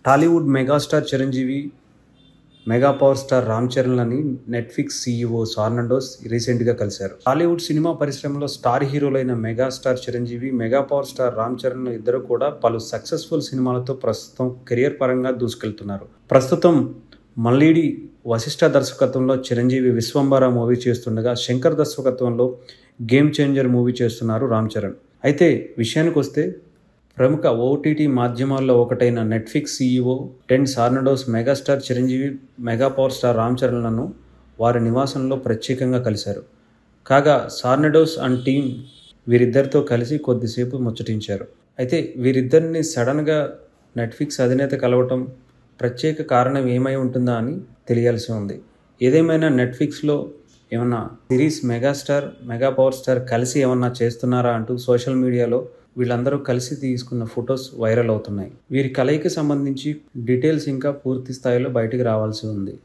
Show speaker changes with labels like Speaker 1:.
Speaker 1: Tollywood megastar Chiranjeevi mega power star Ram చరణ్లని Netflix CEO Sarandos రీసెంట్గా కలిశారు టాలీవుడ్ సినిమా పరిశ్రమలో స్టార్ హీరోలైన megastar Chiranjeevi mega power star Ram Charan ఇద్దరు కూడా పలు సక్సెస్ఫుల్ సినిమాలతో ప్రస్తుతం కెరియర్ పరంగా దూసుకెళ్తున్నారు ప్రస్తుతం మల్లీడి వశిష్ఠ దర్శకత్వంలో చిరంజీవి విశ్వంబర మూవీ చేస్తుండగా శంకర్ దర్శకత్వంలో గేమ్ చేంజర్ మూవీ చేస్తున్నారు రామ్ చరణ్ అయితే విషయానికి వస్తే ప్రముఖ ఓటీటీ మాధ్యమాల్లో ఒకటైన Netflix CEO Ted Sarandos megastar Chiranjeevi mega power star Ram చరణ్లను వారి నివాసంలో ప్రత్యేకంగా కలిశారు కాగా సార్నడోస్ అండ్ టీం వీరిద్దరితో కలిసి కొద్దిసేపు ముచ్చటించారు అయితే వీరిద్దరిని సడన్గా నెట్ఫ్లిక్స్ అధినేత కలవటం ప్రత్యేక కారణం ఏమై ఉంటుందా అని తెలియాల్సి ఉంది ఏదేమైనా నెట్ఫ్లిక్స్లో ఏమన్నా series megastar mega power star కలిసి ఏమన్నా చేస్తున్నారా అంటూ సోషల్ మీడియాలో వీళ్ళందరూ కలిసి తీసుకున్న ఫొటోస్ వైరల్ అవుతున్నాయి వీరి కలయికి సంబంధించి డీటెయిల్స్ ఇంకా పూర్తి స్థాయిలో బయటికి రావాల్సి ఉంది